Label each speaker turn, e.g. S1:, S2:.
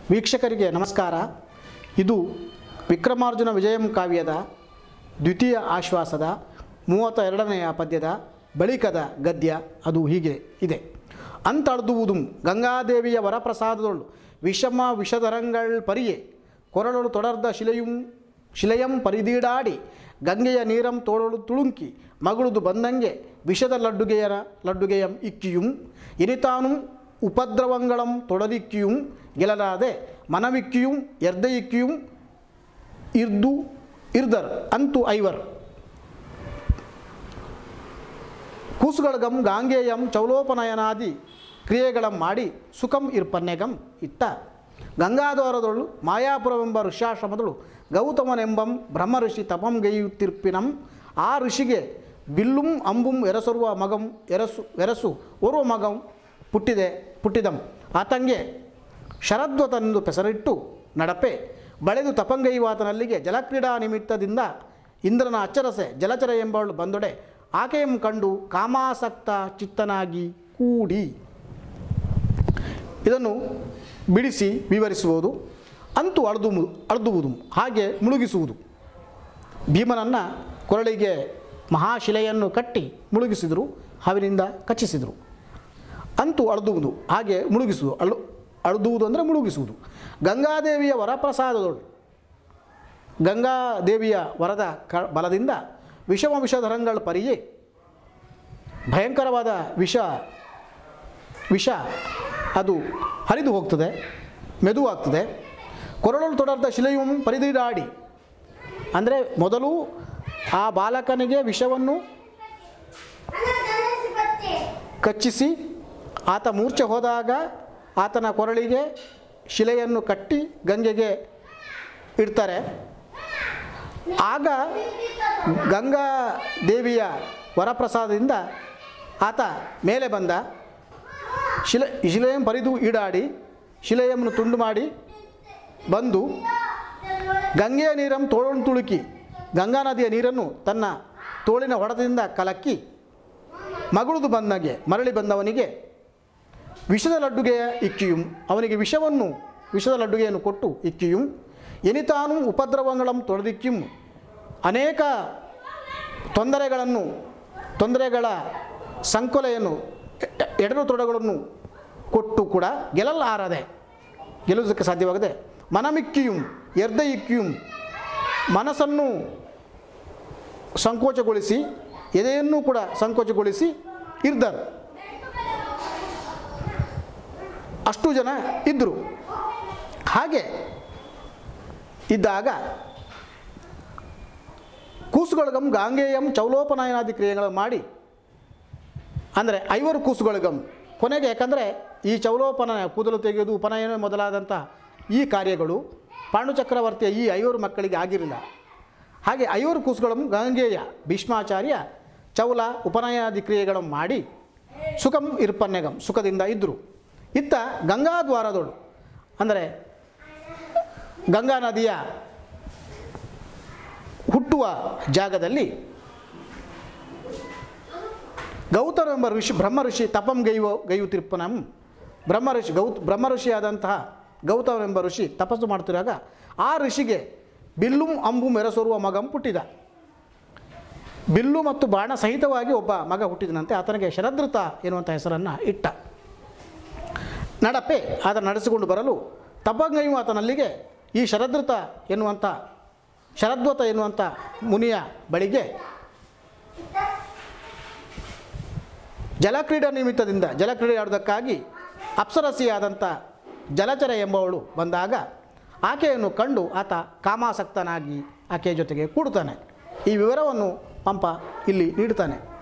S1: ವೀಕ್ಷಕರಿಗೆ ನಮಸ್ಕಾರ ಇದು ವಿಕ್ರಮಾರ್ಜುನ ವಿಜಯಂ ಕಾವ್ಯದ ದ್ವಿತೀಯ ಆಶ್ವಾಸದ ಮೂವತ್ತ ಎರಡನೆಯ ಪದ್ಯದ ಬಳಿಕದ ಗದ್ಯ ಅದು ಹೀಗೆ ಇದೆ ಅಂತಳ್ದುವುದು ಗಂಗಾದೇವಿಯ ವರಪ್ರಸಾದದೊಳು ವಿಷಮ ವಿಷಧರಂಗಳ್ ಪರಿಯೆ ಕೊರಳಲು ತೊಡರ್ದ ಶಿಲೆಯುಂ ಶಿಲೆಯಂ ಪರಿದೀಡಾಡಿ ಗಂಗೆಯ ನೀರಂ ತೋಳಲು ತುಳುಂಕಿ ಮಗುಳುದು ಬಂದಂಗೆ ವಿಷದ ಲಡ್ಡುಗೆಯರ ಲಡ್ಡುಗೆಯಂ ಇಕ್ಕಿಯುಂ ಇನಿತಾನುಂ ಉಪದ್ರವಂಗಳಂ ತೊಡದಿಕ್ಕಿಯುಂ ಗೆಲಲಾದೆ ಮನವಿಕ್ಕಿಯುಂ ಎರ್ದಯಿಕ್ಕಿಯುಂ ಇರ್ದು ಇರ್ದರ್ ಅಂತು ಐವರ್ ಕೂಸುಗಳಗಂ ಗಾಂಗೇಯಂ ಚೌಲೋಪನಯನಾದಿ ಕ್ರಿಯೆಗಳಂ ಮಾಡಿ ಸುಖಂ ಇರ್ಪನ್ನೆಗಂ ಇತ್ತ ಗಂಗಾದ್ವಾರದೊಳು ಮಾಯಾಪುರವೆಂಬ ಋಷ್ಯಾಶ್ರಮದಳು ಗೌತಮನೆಂಬಂ ಬ್ರಹ್ಮ ಋಷಿ ತಪಂ ಗೈಯುತ್ತಿರ್ಪಿನಂ ಆ ಋಷಿಗೆ ಬಿಲ್ಲುಂ ಅಂಬುಂ ಎರಸರುವ ಮಗಂ ಎರಸು ಎರಸು ಓರ್ವ ಮಗಂ ಪುಟ್ಟಿದೆ ಪುಟ್ಟಿದಂ ಆತಂಗೆ ಶರದ್ವತನೆಂದು ಪೆಸರಿಟ್ಟು ನಡಪೆ ಬಳೆದು ತಪಂಗೈವಾತನಲ್ಲಿಗೆ ಜಲಕ್ರೀಡಾ ನಿಮಿತ್ತದಿಂದ ಇಂದ್ರನ ಅಚ್ಚರಸೆ ಜಲಚರ ಎಂಬವಳು ಬಂದೊಡೆ ಆಕೆಯಂ ಕಂಡು ಕಾಮಾಸಕ್ತ ಚಿತ್ತನಾಗಿ ಕೂಡಿ ಇದನ್ನು ಬಿಡಿಸಿ ವಿವರಿಸುವುದು ಅಂತೂ ಅಳ್ದು ಅಳ್ದುವುದು ಹಾಗೆ ಮುಳುಗಿಸುವುದು ಭೀಮನನ್ನು ಕೊರಳಿಗೆ ಮಹಾಶಿಲೆಯನ್ನು ಕಟ್ಟಿ ಮುಳುಗಿಸಿದರು ಹಾವಿನಿಂದ ಕಚ್ಚಿಸಿದರು ಅಂತೂ ಅಳ್ದುವುದು ಹಾಗೆ ಮುಳುಗಿಸುವುದು ಅಳು ಅಳ್ದುವುದು ಅಂದರೆ ಮುಳುಗಿಸುವುದು ಗಂಗಾದೇವಿಯ ವರಪ್ರಸಾದದೊಳು ಗಂಗಾದೇವಿಯ ವರದ ಕ ಬಲದಿಂದ ವಿಷಮ ವಿಷಧರಂಗಳ ಪರಿಯೇ ಭಯಂಕರವಾದ ವಿಷ ವಿಷ ಅದು ಹರಿದು ಹೋಗ್ತದೆ ಮೆದುವಾಗ್ತದೆ ಕೊರಳಲು ತೊಡರ್ದ ಶಿಲೆಯು ಪರಿದಿಡಾಡಿ ಅಂದರೆ ಮೊದಲು ಆ ಬಾಲಕನಿಗೆ ವಿಷವನ್ನು ಕಚ್ಚಿಸಿ ಆತ ಮೂರ್ಛೆ ಹೋದಾಗ ಆತನ ಕೊರಳಿಗೆ ಶಿಲೆಯನ್ನು ಕಟ್ಟಿ ಗಂಗೆಗೆ ಇಡ್ತಾರೆ ಆಗ ಗಂಗಾ ದೇವಿಯ ವರಪ್ರಸಾದದಿಂದ ಆತ ಮೇಲೆ ಬಂದ ಶಿಲೆ ಶಿಲೆಯನ್ನು ಪರಿದು ಈಡಾಡಿ ಶಿಲೆಯನ್ನು ತುಂಡು ಮಾಡಿ ಬಂದು ಗಂಗೆಯ ನೀರನ್ನು ತೋಳನ್ನು ತುಳುಕಿ ಗಂಗಾ ನದಿಯ ನೀರನ್ನು ತನ್ನ ತೋಳಿನ ಹೊಡೆತದಿಂದ ಕಲಕ್ಕಿ ಮಗುಳುದು ಬಂದಗೆ ಮರಳಿ ಬಂದವನಿಗೆ ವಿಷದ ಲಡ್ಡುಗೆಯ ಇಕ್ಕಿಯುಂ ಅವನಿಗೆ ವಿಷವನ್ನು ವಿಷದ ಲಡ್ಡುಗೆಯನ್ನು ಕೊಟ್ಟು ಇಕ್ಕಿಯುಂ ಎನಿತಾನು ಉಪದ್ರವಗಳಂ ತೊಳೆದಿಕ್ಕಿಯುಂ ಅನೇಕ ತೊಂದರೆಗಳನ್ನು ತೊಂದರೆಗಳ ಸಂಕೊಲೆಯನ್ನು ಎ- ಎಡರು ತೊಡಗಳನ್ನು ಕೊಟ್ಟು ಕೂಡ ಗೆಲ್ಲಲಾರದೆ ಗೆಲ್ಲುವುದಕ್ಕೆ ಸಾಧ್ಯವಾಗದೆ ಮನಮಿಕ್ಕಿಯುಂ ಎರ್ದ ಇಕ್ಕಿಯುಂ ಮನಸ್ಸನ್ನು ಸಂಕೋಚಗೊಳಿಸಿ ಎದೆಯನ್ನು ಕೂಡ ಸಂಕೋಚಗೊಳಿಸಿ ಇರ್ದರು ಅಷ್ಟು ಜನ ಇದ್ದರು ಹಾಗೆ ಇದ್ದಾಗ ಕೂಸುಗಳಿಗಂ ಗಾಂಗೇಯಂ ಚೌಲೋಪನಯನಾದಿ ಕ್ರಿಯೆಗಳನ್ನು ಮಾಡಿ ಅಂದರೆ ಐವರು ಕೂಸುಗಳಿಗಂ ಕೊನೆಗೆ ಯಾಕಂದರೆ ಈ ಚೌಲೋಪನಯ ಕೂದಲು ತೆಗೆಯುವುದು ಉಪನಯನ ಮೊದಲಾದಂಥ ಈ ಕಾರ್ಯಗಳು ಪಾಂಡುಚಕ್ರವರ್ತಿಯ ಈ ಐವರು ಮಕ್ಕಳಿಗೆ ಆಗಿರಲಿಲ್ಲ ಹಾಗೆ ಐವರು ಕೂಸುಗಳನ್ನು ಗಂಗೆಯ ಭೀಷ್ಮಾಚಾರ್ಯ ಚೌಲ ಉಪನಯನಾದಿ ಕ್ರಿಯೆಗಳನ್ನು ಮಾಡಿ ಸುಖಂ ಇರ್ಪನ್ನೆಗಂ ಸುಖದಿಂದ ಇದ್ದರು ಇತ್ತ ಗಂಗಾದ್ವಾರದೊಳು ಅಂದರೆ ಗಂಗಾ ನದಿಯ ಹುಟ್ಟುವ ಜಾಗದಲ್ಲಿ ಗೌತಮೆಂಬ ಋಷಿ ಬ್ರಹ್ಮ ಋಷಿ ತಪಂ ಗೈವ ಗೈಯುತಿರ್ಪನಂ ಬ್ರಹ್ಮ ಋಷಿ ಗೌತ್ ಬ್ರಹ್ಮ ಋಷಿಯಾದಂತಹ ಗೌತಮನೆಂಬ ಋಷಿ ತಪಸ್ಸು ಮಾಡ್ತಿರುವಾಗ ಆ ಋಷಿಗೆ ಬಿಲ್ಲುಂ ಅಂಬು ಮೆರಸೋರುವ ಮಗಂ ಹುಟ್ಟಿದ ಬಿಲ್ಲು ಮತ್ತು ಬಾಣ ಸಹಿತವಾಗಿ ಒಬ್ಬ ಮಗ ಹುಟ್ಟಿದನಂತೆ ಆತನಿಗೆ ಶರದೃತ ಎನ್ನುವಂಥ ಹೆಸರನ್ನು ಇಟ್ಟ ನಡಪೆ ಆತ ನಡೆಸಿಕೊಂಡು ಬರಲು ತಪಂಗೈಯು ಆತನಲ್ಲಿಗೆ ಈ ಶರದೃತ ಎನ್ನುವಂಥ ಶರದ್ವತ ಎನ್ನುವಂಥ ಮುನಿಯ ಬಳಿಗೆ ಜಲಕ್ರೀಡಾ ನಿಮಿತ್ತದಿಂದ ಜಲಕ್ರೀಡೆ ಆಡೋದಕ್ಕಾಗಿ ಅಪ್ಸರಸಿಯಾದಂಥ ಜಲಚರ ಎಂಬವಳು ಬಂದಾಗ ಆಕೆಯನ್ನು ಕಂಡು ಆತ ಕಾಮಾಸಕ್ತನಾಗಿ ಆಕೆಯ ಜೊತೆಗೆ ಕೂಡುತ್ತಾನೆ ಈ ವಿವರವನ್ನು ಪಂಪ ಇಲ್ಲಿ ನೀಡುತ್ತಾನೆ